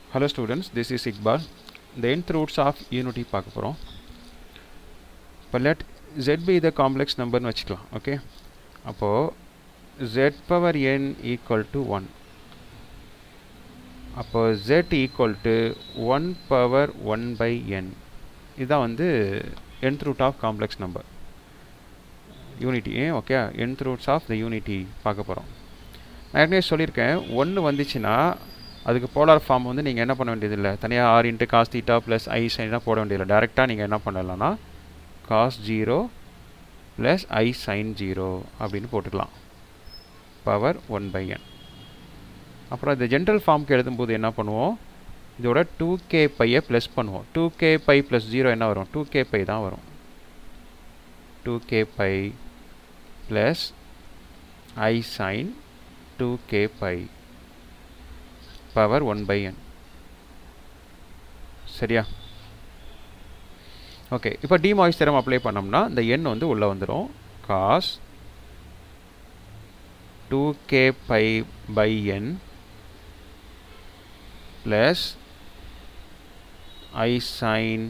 Hello students, this is Iqbal. The nth roots of unity பார்க்க போகிறோம் இப்போ let z be the complex numberனு வச்சுக்கலாம் okay அப்போது z power n equal to 1 அப்போ z equal to 1 power 1 by n இதுதான் வந்து nth root of complex number unity okay nth roots of the unity பார்க்க போகிறோம் நான் ஏற்கனவே சொல்லியிருக்கேன் ஒன்று வந்துச்சுன்னா அதுக்கு போலார் ஃபார்ம் வந்து நீங்கள் என்ன பண்ண வேண்டியதில்லை தனியாக R into cos theta plus i சைனாக போட வேண்டியதில்லை டேரெக்டாக நீங்கள் என்ன பண்ணலாம்னா cos zero plus i sine zero அப்படின்னு போட்டுக்கலாம் பவர் ஒன் பை என் அப்புறம் இந்த ஜென்ரல் ஃபார்முக்கு எழுதும்போது என்ன பண்ணுவோம் இதோட டூ கே பையை ப்ளஸ் பண்ணுவோம் two k pi plus zero என்ன வரும் டூ கே பை தான் வரும் two k pi plus i sine 2k pi power 1 by n சரியா ஓகே இப்போ டிமாய்ஸ் தேரம் அப்ளை பண்ணோம்னா இந்த n வந்து உள்ளே வந்துடும் cos two k pi by n plus i sine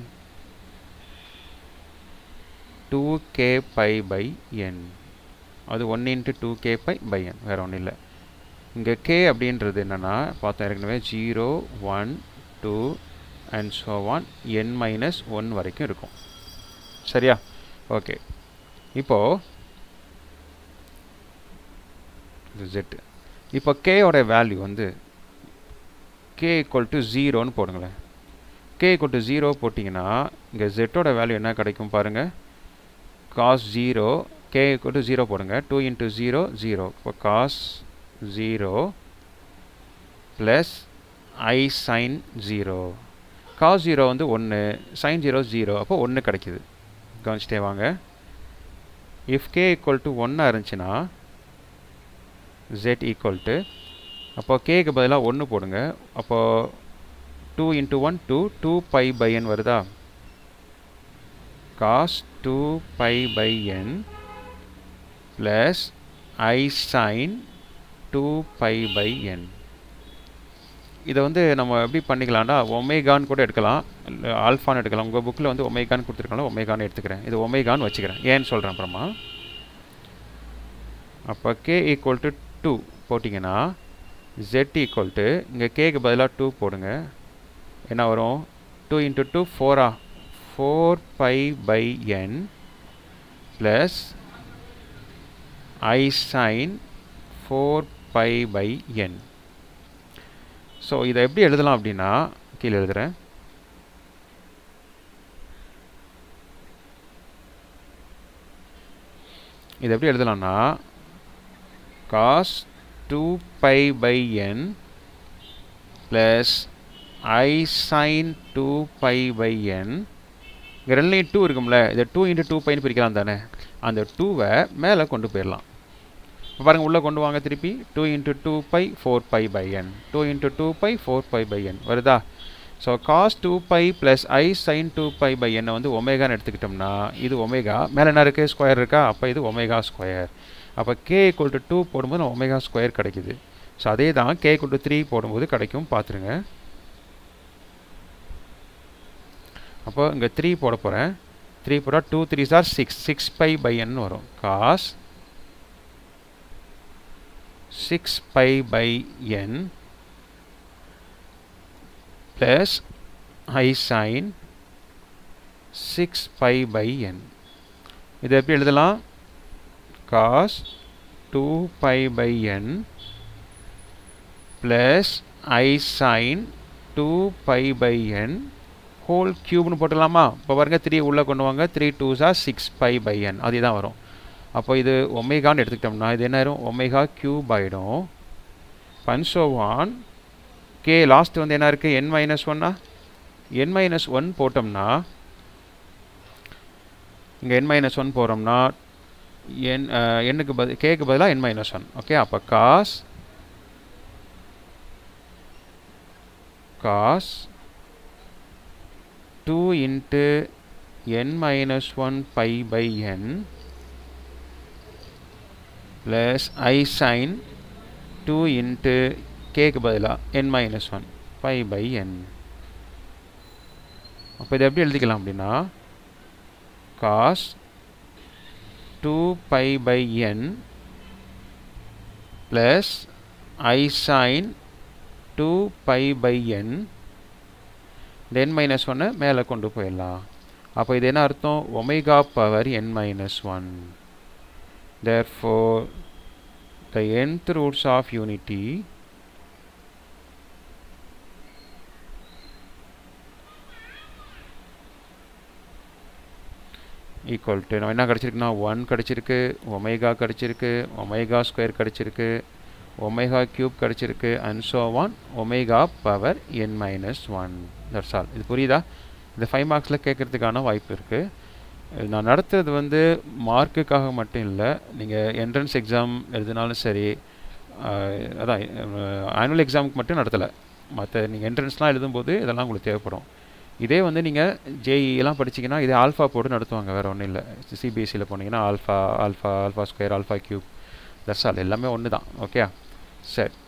two k pi by n அது one into two k pi by n வேறு ஒன்றும் இல்லை இங்கே கே அப்படின்றது என்னென்னா பார்த்தோம் ஏற்கனவே zero one two and so on n minus one வரைக்கும் இருக்கும் சரியா ஓகே இப்போது ஜெட்டு இப்போ கேயோட வேல்யூ வந்து கே ஈக்குவல் டு ஜீரோன்னு போடுங்களேன் கே ஈக்குவல் டு ஜீரோ போட்டிங்கன்னா இங்கே ஜெட்டோட வேல்யூ என்ன கிடைக்கும் பாருங்கள் cos zero k equal to zero போடுங்க டூ இன்ட்டு ஜீரோ ஜீரோ இப்போ cos zero plus i sine zero cos zero வந்து ஒன்று சைன் ஜீரோ ஜீரோ அப்போ ஒன்று கிடைக்கிது கவனிச்சிட்டே வாங்க இஃப் கே ஈக்குவல் டு ஒன்னாக இருந்துச்சுன்னா ஜெட் ஈக்குவல் டு அப்போது கேக்கு பதிலாக ஒன்று போடுங்க அப்போது two into one two two pi by n வருதா cos two pi by n plus i sine two pi by n இதை வந்து நம்ம எப்படி பண்ணிக்கலாம்னா ஒமேகான்னு கூட எடுக்கலாம் இல்லை ஆல்ஃபான்னு எடுக்கலாம் உங்கள் புக்கில் வந்து ஒமேகான்னு கொடுத்துருக்கலாம் ஒமேகான்னு எடுத்துக்கிறேன் இது ஒமேகான்னு வச்சுக்கிறேன் ஏன்னு சொல்கிறேன் அப்புறமா அப்போ கே ஈக்குவல் டு டூ போட்டிங்கன்னா ஜெட் ஈக்குவல் டு இங்கே கேக்கு பதிலாக டூ போடுங்க என்ன வரும் டூ இன்ட்டு டூ ஃபோரா four pi by n plus i sine four pi by n so இதை எப்படி எழுதலாம் அப்படின்னா கீழே எழுதுகிறேன் இதை எப்படி எழுதலாம்னா cos two pi by n plus i sine two pi by n இங்கே ரெண்டுலேயும் டூ இருக்கும்ல இதை டூ இன்ட்டு டூ பைன்னு பிரிக்கலாம் தானே அந்த டூவை மேலே கொண்டு போயிடலாம் இப்போ பாருங்கள் உள்ளே கொண்டு வாங்க திருப்பி two into two pi four pi by n two into two pi four pi by n வருதா so cos two pi plus i sine two pi by என்னை வந்து ஒமேகான்னு எடுத்துக்கிட்டோம்னா இது ஒமேகா மேலே என்ன இருக்குது ஸ்கொயர் இருக்கா அப்போ இது ஒமேகா ஸ்கொயர் அப்போ கே ஈக்குவல் டு டூ போடும்போது ஒமேகா ஸ்கொயர் கிடைக்குது ஸோ அதே தான் கே ஈக்குவல் டு த்ரீ போடும்போது கிடைக்கும் பார்த்துருங்க அப்போ இங்கே த்ரீ போட போகிறேன் த்ரீ போட்டால் two three are six six pi by n வரும் cos six pi by n plus i sine six pi by n இதை எப்படி எழுதலாம் cos two pi by n plus i sine two pi by n whole க்யூப்னு போட்டுடலாமா இப்போ பாருங்கள் three உள்ளே கொண்டு வாங்க three two are six pi by n அதே தான் வரும் அப்போ இது ஒமேகான்னு எடுத்துக்கிட்டோம்னா இது என்ன ஆயிரும் ஒமேகா க்யூப் ஆகிடும் பன்சோவான் கே லாஸ்ட் வந்து என்ன இருக்குது என் மைனஸ் ஒன்னா என் மைனஸ் ஒன் போட்டோம்னா இங்கே என் மைனஸ் ஒன் போகிறோம்னா என் எண்ணுக்கு பதில் கேக்கு பதிலாக என் மைனஸ் ஒன் ஓகே அப்போ cos cos two into n minus one pi by n plus i sine two into கேக்கு பதிலாக n minus one pi by n அப்போ இதை எப்படி எழுதிக்கலாம் அப்படின்னா cos two pi by n plus i sine two pi by n then minus ஒன்று மேலே கொண்டு போயிடலாம் அப்போ இது என்ன அர்த்தம் omega power n minus one therefore the nth roots of unity equal to நம்ம என்ன கிடச்சிருக்குன்னா ஒன் கிடச்சிருக்கு ஒமேகா கிடச்சிருக்கு ஒமேகா ஸ்கொயர் கிடச்சிருக்கு ஒமேகா க்யூப் கிடச்சிருக்கு and so on omega power n minus one that's all இது புரியுதா இந்த ஃபைவ் மார்க்ஸில் கேட்குறதுக்கான வாய்ப்பு இருக்குது நான் நடத்துறது வந்து மார்க்குக்காக மட்டும் இல்லை நீங்கள் என்ட்ரன்ஸ் எக்ஸாம் எழுதினாலும் சரி அதான் ஆனுவல் எக்ஸாமுக்கு மட்டும் நடத்தலை மற்ற நீங்கள் என்ட்ரன்ஸ்லாம் எழுதும்போது இதெல்லாம் உங்களுக்கு தேவைப்படும் இதே வந்து நீங்கள் ஜேஇலாம் படிச்சிங்கன்னா இதே ஆல்ஃபா போட்டு நடத்துவாங்க வேறு ஒன்றும் இல்லை சிபிஎஸ்சியில் போனீங்கன்னா alpha alpha alpha square alpha cube that's all எல்லாமே ஒன்று தான் ஓகே சரி